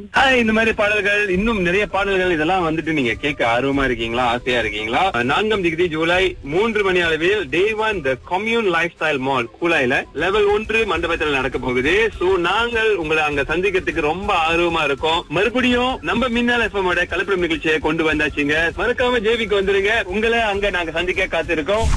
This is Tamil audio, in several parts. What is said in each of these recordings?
ஹாய் இந்த மாதிரி பாடல்கள் இன்னும் நிறைய பாடல்கள் இதெல்லாம் வந்துட்டு நீங்க கேட்க ஆர்வமா இருக்கீங்களா ஆசையா இருக்கீங்களா நான்காம் டிகிரி ஜூலை மூன்று மணி அளவில் day one the commune lifestyle mall கூலாயில லெவல் ஒன்று மண்டபத்தில் நடக்க போகுது சோ நாங்கள் உங்களை அங்க சந்திக்கிறதுக்கு ரொம்ப ஆர்வமா இருக்கோம் மறுபடியும் நம்ம மின்னல் எஃப்எம் ஓட கலப்படம் நிகழ்ச்சியை கொண்டு வந்தாச்சுங்க மறக்காம ஜேபிக்கு வந்துருங்க உங்களை அங்க நாங்க சந்திக்க காத்திருக்கோம்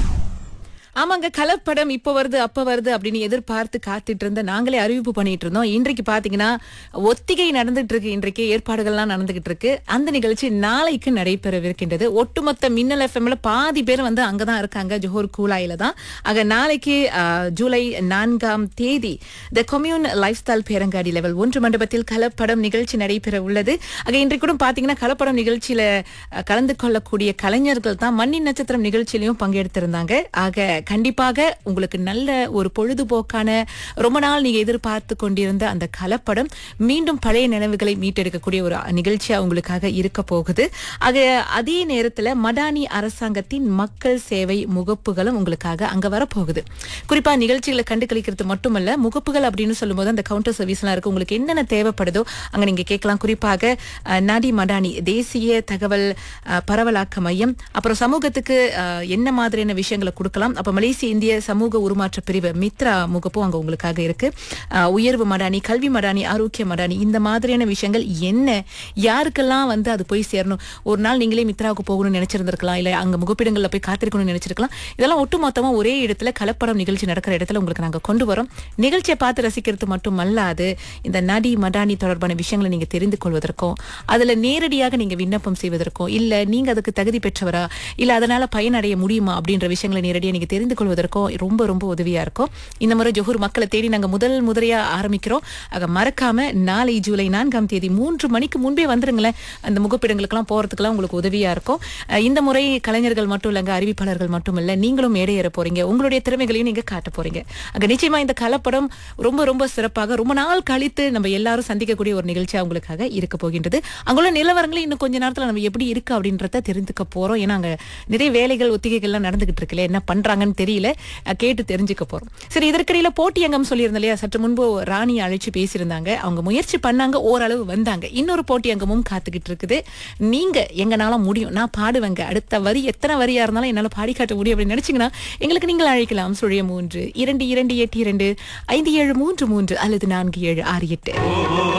ஆமாங்க கலப்படம் இப்ப வருது அப்ப வருது அப்படின்னு எதிர்பார்த்து காத்துட்டு இருந்த நாங்களே அறிவிப்பு பண்ணிட்டு இருந்தோம் இன்றைக்கு பாத்தீங்கன்னா ஒத்திகை நடந்துட்டு இருக்கு இன்றைக்கு ஏற்பாடுகள்லாம் நடந்துகிட்டு இருக்கு அந்த நிகழ்ச்சி நாளைக்கு நடைபெறவிருக்கின்றது ஒட்டுமொத்த மின்னல் எஃப்எம்ல பாதி பேர் வந்து அங்கதான் இருக்காங்க ஜோஹர் கூலாயில தான் ஆக நாளைக்கு ஆஹ், ஜூலை நான்காம் தேதி த கம்யூன் லைஃப் ஸ்டைல் பேரங்காடி லெவல் ஒன்று மண்டபத்தில் கலப்படம் நிகழ்ச்சி நடைபெற உள்ளது ஆக இன்றைக்கு கூட பாத்தீங்கன்னா கலப்படம் நிகழ்ச்சியில அஹ், கலந்து கொள்ளக்கூடிய கலைஞர்கள் தான் மண்ணின் நட்சத்திரம் நிகழ்ச்சியிலையும் பங்கெடுத்திருந்தாங்க ஆக கண்டிப்பாக உங்களுக்கு நல்ல ஒரு பொழுதுபோக்கான ரொம்ப நாள் நீங்க எதிர்பார்த்து கொண்டிருந்த அந்த கலப்படம் மீண்டும் பழைய நினைவுகளை மீட்டெடுக்கக்கூடிய ஒரு நிகழ்ச்சியா உங்களுக்காக இருக்க போகுது ஆக அதே நேரத்துல மடானி அரசாங்கத்தின் மக்கள் சேவை முகப்புகளும் உங்களுக்காக அங்க வரப்போகுது குறிப்பா நிகழ்ச்சிகளை கண்டு கழிக்கிறது மட்டுமல்ல முகப்புகள் அப்படின்னு சொல்லும்போது அந்த கவுண்டர் சர்வீஸ்லாம் இருக்கு உங்களுக்கு என்னென்ன தேவைப்படுதோ அங்க நீங்க கேட்கலாம் குறிப்பாக அஹ், நாடி மடானி தேசிய தகவல் அஹ், பரவலாக்க மையம் அப்புறம் சமூகத்துக்கு அஹ், என்ன மாதிரியான விஷயங்களை கொடுக்கலாம் அப்ப மலேசிய இந்திய சமூக உருமாற்ற பிரிவு மித்ரா முகப்பும் அங்க உங்களுக்காக இருக்கு அஹ், உயர்வு மடானி கல்வி மடானி ஆரோக்கிய மடானி இந்த மாதிரியான விஷயங்கள் என்ன யாருக்கெல்லாம் வந்து அது போய் சேரணும் ஒரு நாள் நீங்களே மித்ராவுக்கு போகணும்னு நினைச்சிருந்திருக்கலாம் இல்ல அங்க முகப்பிடங்கள்ல போய் காத்திருக்கணும்னு நினைச்சிருக்கலாம் இதெல்லாம் ஒட்டுமொத்தமா ஒரே இடத்துல கலப்படம் நிகழ்ச்சி நடக்கிற இடத்துல உங்களுக்கு நாங்க கொண்டு வரோம் நிகழ்ச்சியை பார்த்து ரசிக்கிறது மட்டும் அல்லாது இந்த நடி மடானி தொடர்பான விஷயங்களை நீங்க தெரிந்து கொள்வதற்கும் அதுல நேரடியாக நீங்க விண்ணப்பம் செய்வதற்கும் இல்ல நீங்க அதுக்கு தகுதி பெற்றவரா இல்ல அதனால பயனடைய முடியுமா அப்படின்ற விஷயங்களை நேரடியாக நீங்க தெரிந்து கொள்வதற்கும் ரொம்ப ரொம்ப உதவியா இருக்கும் இந்த முறை ஜொஹூர் மக்களை தேடி நாங்க முதல் முறையா ஆரம்பிக்கிறோம் ஆக மறக்காம நாளை ஜூலை நான்காம் தேதி மூன்று மணிக்கு முன்பே வந்துருங்களேன் அந்த முகப்பிடங்களுக்கெல்லாம் போறதுக்கெல்லாம் உங்களுக்கு உதவியா இருக்கும் அஹ் இந்த முறை கலைஞர்கள் மட்டும் இல்லங்க அறிவிப்பாளர்கள் மட்டும் இல்ல நீங்களும் மேடையேற போறீங்க உங்களுடைய திறமைகளையும் நீங்க காட்ட போறீங்க அங்க நிச்சயமா இந்த கலப்படம் ரொம்ப ரொம்ப சிறப்பாக ரொம்ப நாள் கழித்து நம்ம எல்லாரும் சந்திக்கக்கூடிய ஒரு நிகழ்ச்சியா உங்களுக்காக இருக்க போகின்றது அங்குள்ள நிலவரங்களும் இன்னும் கொஞ்ச நேரத்துல நம்ம எப்படி இருக்கு அப்படின்றத தெரிஞ்சுக்க போறோம் ஏன்னா அங்க நிறைய வேலைகள் ஒத்திகைகள்லாம் நடந்துகிட்டு இருக்குல்ல என்ன பண்றாங்கன்னு தெரியல அஹ் கேட்டு தெரிஞ்சுக்க போறோம் சரி இதற்கிடையில போட்டி அங்கம் சொல்லியிருந்தேன் இல்லையா சற்று முன்பு ராணி அழைச்சு பேசியிருந்தாங்க அவங்க முயற்சி பண்ணாங்க ஓரளவு வந்தாங்க இன்னொரு போட்டி அங்கமும் காத்துக்கிட்டு இருக்குது நீங்க எங்கனால முடியும் நான் பாடுவேங்க அடுத்த வரி எத்தனை வரியா இருந்தாலும் என்னால பாடி காட்ட முடியும் அப்படின்னு நினைச்சீங்கன்னா எங்களுக்கு நீங்கள் அழைக்கலாம் சுழிய மூன்று இரண்டு இரண்டு எட்டு இரண்டு ஐந்து ஏழு மூன்று மூன்று அல்லது நான்கு ஏழு ஆறு எட்டு